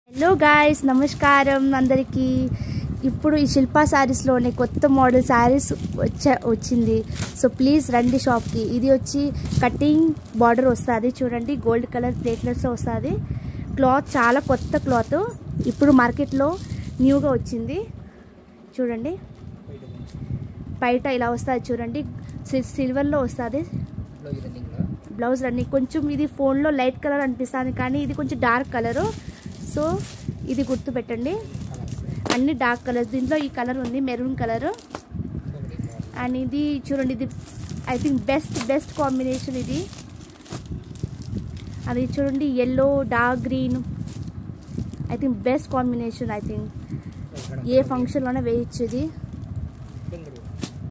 hello guys నమస్కారం అందరికీ ఇప్పుడు ఈ శిల్పా శారీస్లోనే కొత్త మోడల్ శారీస్ వచ్చా వచ్చింది సో ప్లీజ్ రండి షాప్కి ఇది వచ్చి కటింగ్ బార్డర్ వస్తుంది చూడండి గోల్డ్ కలర్ ప్లేట్లెట్స్ వస్తుంది క్లాత్ చాలా కొత్త క్లాత్ ఇప్పుడు మార్కెట్లో న్యూగా వచ్చింది చూడండి బయట ఇలా వస్తుంది చూడండి సి- సిల్వర్లో వస్తుంది బ్లౌజ్ రన్నింగ్లో బ్లౌజ్ రన్నింగ్ కొంచెం ఇది ఫోన్లో లైట్ కలర్ అనిపిస్తుంది కానీ ఇది కొంచెం డార్క్ కలరు సో ఇది గుర్తుపెట్టండి అన్ని డార్క్ కలర్స్ దీంట్లో ఈ కలర్ ఉంది మెరూన్ కలర్ అండ్ ఇది చూడండి ఇది I think best best combination ఇది అది చూడండి yellow dark green I think best combination I think ఏ ఫంక్షన్లోనే వేయచ్చు ఇది